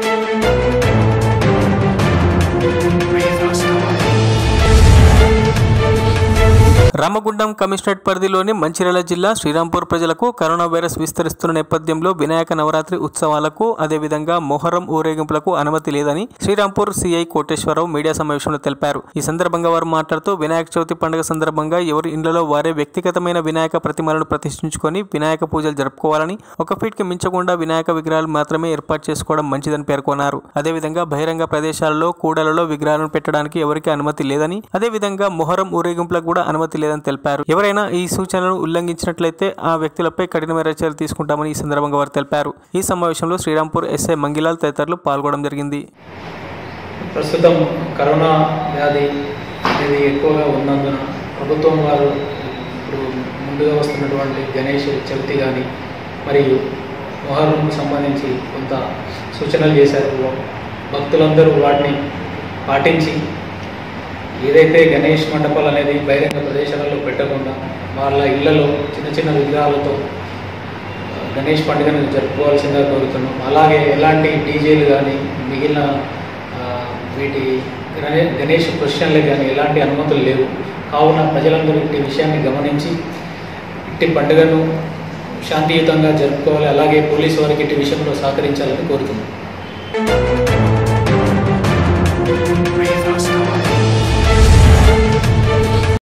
Ramagundam commissionerate పరిధిలోని మంచిర్యాల జిల్లా శ్రీరాంపూర్ ప్రజలకు కరోనా వైరస్ విస్తరిస్తున్న నేపథ్యంలో వినాయక నవరాత్రి ఉత్సవాలకు అదేవిధంగా మొహరం ఊరేగింపులకు అనుమతి లేదని శ్రీరాంపూర్ సిఐ కోటేశ్వరరావు మీడియా సమావేశంలో తెలిపారు ఈ సందర్భంగా వారు మాట్లాడుతూ వినాయక చవితి పండుగ సందర్భంగా ఎవరి ఇండ్లలో వారే వ్యక్తిగతమైన వినాయక ప్రతిమలను ప్రతిష్ఠించుకొని వినాయక పూజలు జరుపుకోవాలని ఒక ఫీట్ కి మించకుండా వినాయక విగ్రహాలు మాత్రమే ఏర్పాటు చేసుకోవడం మంచిదని పేర్కొన్నారు అదేవిధంగా బహిరంగ ప్రదేశాలలో కూడలలో విగ్రహాలను పెట్టడానికి ఎవరికీ అనుమతి లేదని అదేవిధంగా మొహరం ఊరేగింపులకు కూడా అనుమతి లేదని తెలిపారు ఎవరైనా ఈ సూచనలను ఉల్లంఘించినట్లయితే ఆ వ్యక్తులపై కఠినమైన చర్యలు తీసుకుంటామని ఈ సందర్భంగా వారు తెలిపారు ఈ సమావేశంలో శ్రీరాంపూర్ ఎస్ఐ మంగిలాల్ తదితరులు పాల్గొనడం జరిగింది ప్రస్తుతం కరోనా వ్యాధి అనేది ఎక్కువగా ఉన్నందున ప్రభుత్వం వారు ఇప్పుడు ముందుగా వస్తున్నటువంటి గణేష్ చవితి కానీ మరియు మొహరంకు సంబంధించి కొంత సూచనలు చేశారు భక్తులందరూ వాటిని పాటించి ఏదైతే గణేష్ మండపాలు అనేది బహిరంగ ప్రదేశాలలో పెట్టకుండా వాళ్ళ ఇళ్లలో చిన్న చిన్న విగ్రహాలతో ఆ, గణేష్ పండుగను జరుపుకోవాల్సిందిగా కోరుతున్నాం అలాగే ఎలాంటి డీజేలు కానీ మిగిలిన ఆ, వీటి గణే- గణేష్ క్వశ్చన్లు కానీ ఎలాంటి అనుమతులు లేవు కావున ప్రజలందరూ ఇట్టి విషయాన్ని గమనించి ఇట్టి పండుగను శాంతియుతంగా జరుపుకోవాలి అలాగే పోలీసు వారికి ఇట్టి విషయంలో సహకరించాలని కోరుతున్నాం